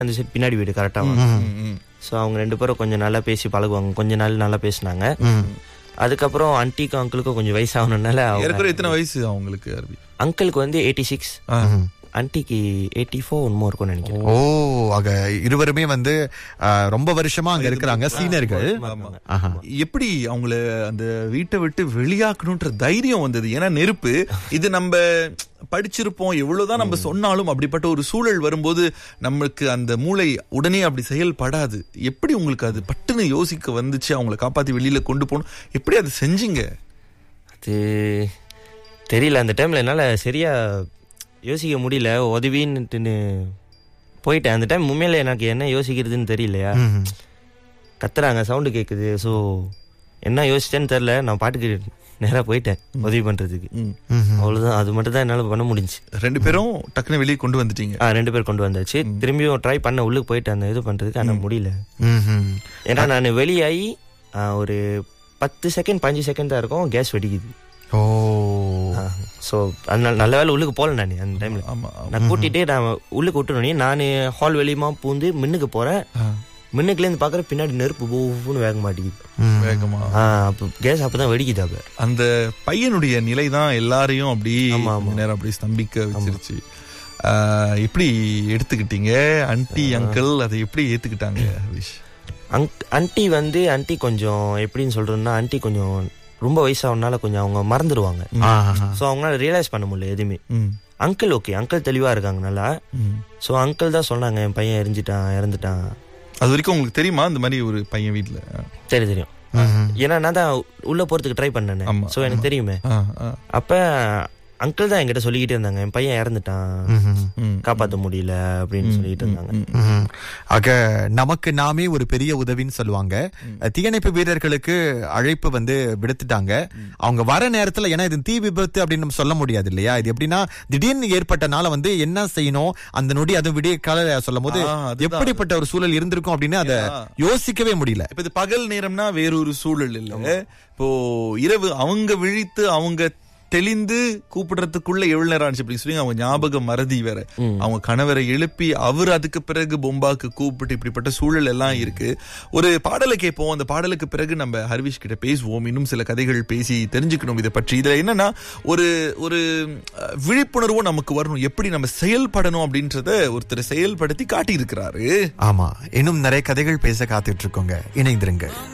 அந்த சைடு பின்னாடி வீடு கரெக்டாக ம், ம். ஸோ அவங்க ரெண்டு பேரும் கொஞ்சம் நல்லா பேசி பழகுவாங்க கொஞ்ச நாள் நல்லா பேசினாங்க அதுக்கப்புறம் ஆன்ட்டிக்கும் அங்கிளுக்கும் கொஞ்சம் வயசாகணுனால ஏற்கனவே எத்தனை வயசு அவங்களுக்கு அரபி அங்கிளுக்கு வந்து எயிட்டி சிக்ஸ் ஆ. ஆன்ட்டிக்கு எயிட்டி ஃபோர் ஒன்மோ இருக்கும்னு நினைக்கிறேன் ஓ ஆக இருவருமே வந்து ஆ, ரொம்ப வருஷமா அங்க இருக்கிறாங்க சீனியர்கள் ஆமா. ஆஹா. எப்படி அவங்கள அந்த வீட்டை விட்டு வெளியாக்கணும்ன்ற தைரியம் வந்தது ஏன்னா நெருப்பு இது நம்ம படிச்சிருப்போம் எவ்வளவுதான் நம்ம சொன்னாலும் அப்படிப்பட்ட ஒரு சூழல் வரும்போது நம்மளுக்கு அந்த மூளை உடனே அப்படி செயல்படாது எப்படி உங்களுக்கு அது பட்டுன்னு யோசிக்க வந்துச்சு அவங்கள காப்பாத்தி வெளியில கொண்டு போகணும் எப்படி அதை செஞ்சீங்க அது தெரியல அந்த டைமில் என்னால் சரியா யோசிக்க முடியல உதவின்னுட்டுன்னு போயிட்டேன் அந்த டைம் உண்மையில எனக்கு என்ன யோசிக்கிறதுன்னு தெரியலையா ம். கத்துறாங்க சவுண்டு கேட்குது ஸோ என்ன யோசிச்சேன்னு தெரில நான் பாட்டுக்கு நேராக போயிட்டேன் உதவி பண்ணுறதுக்கு ம். அவ்வளோதான் அது மட்டும் தான் என்னால் பண்ண முடிஞ்சுச்சு ரெண்டு பேரும் டக்குன்னு வெளியே கொண்டு வந்துட்டீங்க ஆ ரெண்டு பேர் கொண்டு வந்தாச்சு திரும்பியும் ட்ரை பண்ண உள்ளுக்கு போயிட்டு அந்த இது பண்ணுறதுக்கு ஆனால் முடியல ம்ஹும். ஏன்னா நான் வெளியாகி ஆ, ஒரு பத்து செகண்ட் பதினஞ்சு செகண்ட் தான் இருக்கும் கேஸ் வெடிக்குது ஓ ஸோ அதனால நல்ல வேலை உள்ளுக்கு போகல நான் அந்த டைமில் ஆமா ஆமா. நான் கூட்டிட்டு நான் உள்ளுக்கு விட்டுனே நான் ஹால் வெளியமா பூந்து மின்னுக்கு போறேன் ஆ, மின்னுக்குலேருந்து பார்க்குற பின்னாடி நெருப்பு போன்னு வேக மாட்டேங்குது ம். வேகமா ஆ அப்போ கேஸ் அப்போ தான் வெடிக்குது அப்போ அந்த பையனுடைய நிலை தான் எல்லாரையும் அப்படி ஆமா, ஆமா. நேரம் அப்படி ஸ்தம்பிக்க வச்சிருச்சு ஆஹ், எப்படி எடுத்துக்கிட்டீங்க அன்டி அங்கிள் அதை எப்படி ஏத்துக்கிட்டாங்க ஹரிஷ் அங்க் அன்ட்டி வந்து அன்ட்டி கொஞ்சம் எப்படின்னு சொல்றேன்னா அன்ட்டி கொஞ்சம் ரொம்ப வயசாகனால கொஞ்சம் அவங்க மறந்துடுவாங்க ஆஹா. ஸோ அவங்களால ரியலைஸ் பண்ண முடியல எதுவுமே ம், அங்கிள் ஓகே அங்கிள் தெளிவாக இருக்காங்க நல்லா ம். ஸோ அங்கிள் தான் சொன்னாங்க என் பையன் எரிஞ்சிட்டான் இறந்துட்டான் அது வரைக்கும் உங்களுக்கு தெரியுமா இந்த மாதிரி ஒரு பையன் வீட்ல சரி தெரியும் ம்ஹும். ஏன்னா நான் தான் உள்ள போறதுக்கு ட்ரை பண்ணேன் ஆமா, ஸோ எனக்கு தெரியுமே ஆ, ஆ. அப்ப அங்கிள் தான் என்கிட்ட சொல்லிக்கிட்டே இருந்தாங்க என் பையன் இறந்துட்டான் ம்ஹும். ம், காப்பாத்த முடியல அப்படின்னு சொல்லிட்டு இருந்தாங்க ம், ம்ஹும். ஆக நமக்கு நாமே ஒரு பெரிய உதவின்னு சொல்லுவாங்க தீயணைப்பு வீரர்களுக்கு அழைப்பு வந்து விடுத்துட்டாங்க அவங்க வர நேரத்துல ஏன்னா இது தீ விபத்து அப்படின்னு நம்ம சொல்ல முடியாது இல்லையா இது எப்படின்னா திடீர்னு ஏற்பட்டனால வந்து என்ன செய்யணும் அந்த நொடி அது விடிய கால சொல்லும் போது ஆ, அதுதான். எப்படிப்பட்ட ஒரு சூழல் இருந்திருக்கும் அப்படின்னு அதை யோசிக்கவே முடியல இப்ப இது பகல் நேரம்னா வேறொரு சூழல் இல்ல இப்போ இரவு அவங்க விழித்து அவங்க தெளிந்து கூப்பிடுறதுக்குள்ள எவ்வளவு நேரம் ஆச்சு அப்படின்னு சொல்லி அவங்க ஞாபகம் மறதி வேற அவங்க கணவரை எழுப்பி அவர் அதுக்கு பிறகு பொம்பாக்கு கூப்பிட்டு இப்படிப்பட்ட சூழல் எல்லாம் இருக்கு ஒரு பாடலை கேட்போம் அந்த பாடலுக்கு பிறகு நம்ம ஹர்விஷ் கிட்ட பேசுவோம் இன்னும் சில கதைகள் பேசி தெரிஞ்சுக்கணும் இதை பற்றி இதுல என்னன்னா ஒரு ஒரு அஹ், விழிப்புணர்வும் நமக்கு வரணும் எப்படி நம்ம செயல்படணும் அப்படின்றத ஒருத்தர் செயல்படுத்தி காட்டி இருக்கிறாரு ஆமா இன்னும் நிறைய கதைகள் பேச காத்துட்டு இருக்கோங்க இணைந்திருங்க